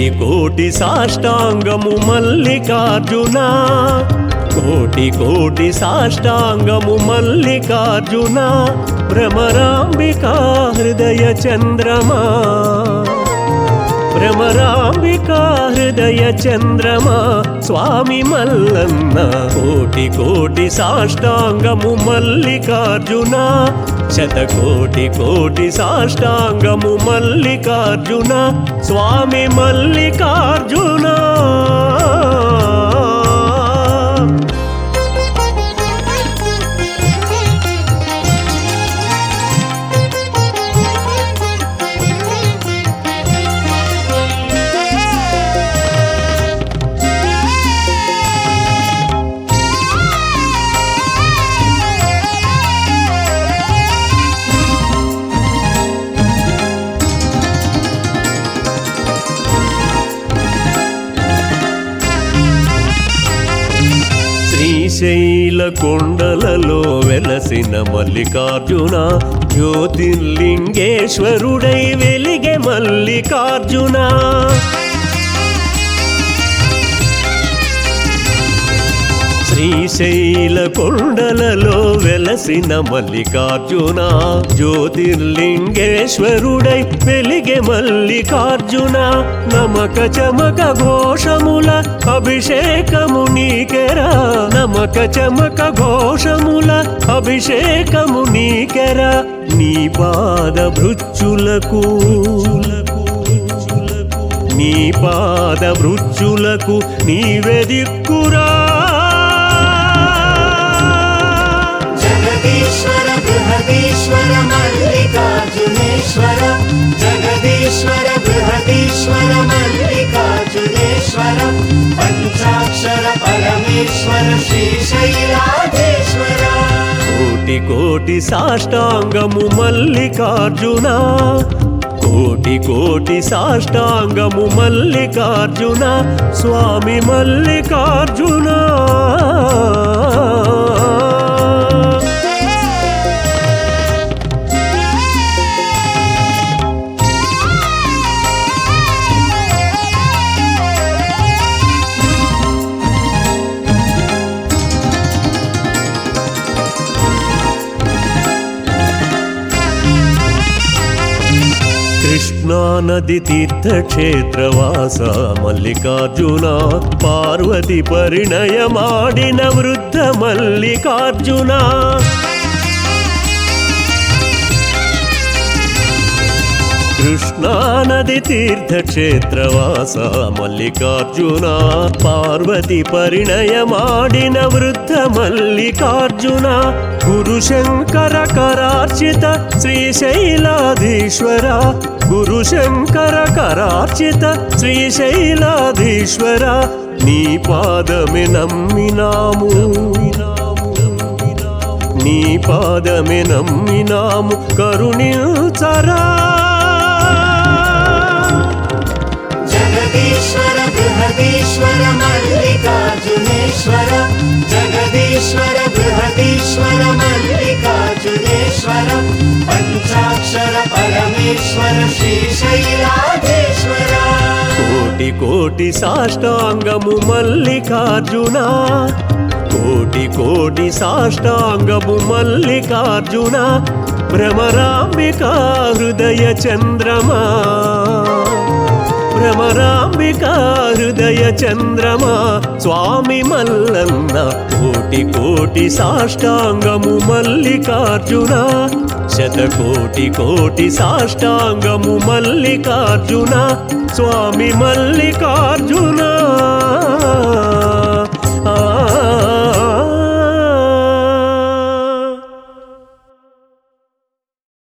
కోటి కోటి సాష్టాంగము మల్లికార్జున కోటి కోటి సాష్టాంగము మల్లికార్జున భ్రమరాంబికా హృదయ చంద్రమా భ్రమరాంబికా హృదయ చంద్రమా స్వామి మల్లన్న కోటి కోటి సాష్టాంగము మల్లికార్జున శతకోటి కోటి సాష్టాంగము మల్లికార్జున స్వామి మల్లికార్జున శ్రీశైల కొండలలో వెలసిన మల్లికార్జున జ్యోతిర్లింగేశ్వరుడై వెలిగే మల్లికార్జున శ్రీశైల కొండలలో వెలసిన మల్లికార్జున జ్యోతిర్లింగేశ్వరుడై వెలిగే మల్లికార్జున నమక చమక ఘోషముల అభిషేకము నీకెరా నమక చమక ఘోషముల అభిషేకము నీకెరా నీ పాద భృచ్చులకు నీ పాద భృచ్చులకు నీవే దిక్కురా జగదీశ్వర బృహదీశ్వర మల్లికార్జునేశ్వర జగదీశ్వర బృహదీశ్వర మల్లికార్జునేశ్వర పంచాక్షర పరమేశ్వర శ్రీశైలాధీశ్వర కోటి కోటి సాష్టాంగము మల్లికార్జున కోటి కోటి సాష్టాంగము మల్లికార్జున స్వామి మల్లికార్జున కృష్ణా నది తీర్థక్షేత్రవాస మల్లికార్జున పార్వతి పరిణయమాడిన వృద్ధ మల్లికార్జున కృష్ణా నది తీర్థక్షేత్రవాస మల్లికార్జున పార్వతి పరిణయమాడిన వృద్ధ మల్లికార్జున గురు శంకర కరార్చిత శ్రీశైలాధీశ్వర గురు శంకర కరార్చిత శ్రీశైలాధీశ్వర నీ పాదమే నమ్మినాము నీ పాదమే నమ్మినాము కరుణించరా జగదీశ్వర బృహదీశ్వర మల్లికార్జునేశ్వర జగదీశ్వర బృహదీశ్వర మల్లికార్జునేశ్వర పంచాక్షర పరమేశ్వర శ్రీశైలాధీశ్వర కోటి కోటి సాష్టాంగము మల్లికార్జున కోటి కోటి సాష్టాంగము మల్లికార్జున భ్రమరాంబికా హృదయ చంద్రమా భ్రమరాంబికా హృదయ చంద్రమా స్వామి మల్లన్న కోటి కోటి సాష్టాంగము మల్లికార్జున శతకోటి కోటి సాష్టాంగము మల్లికార్జున స్వామి మల్లికార్జున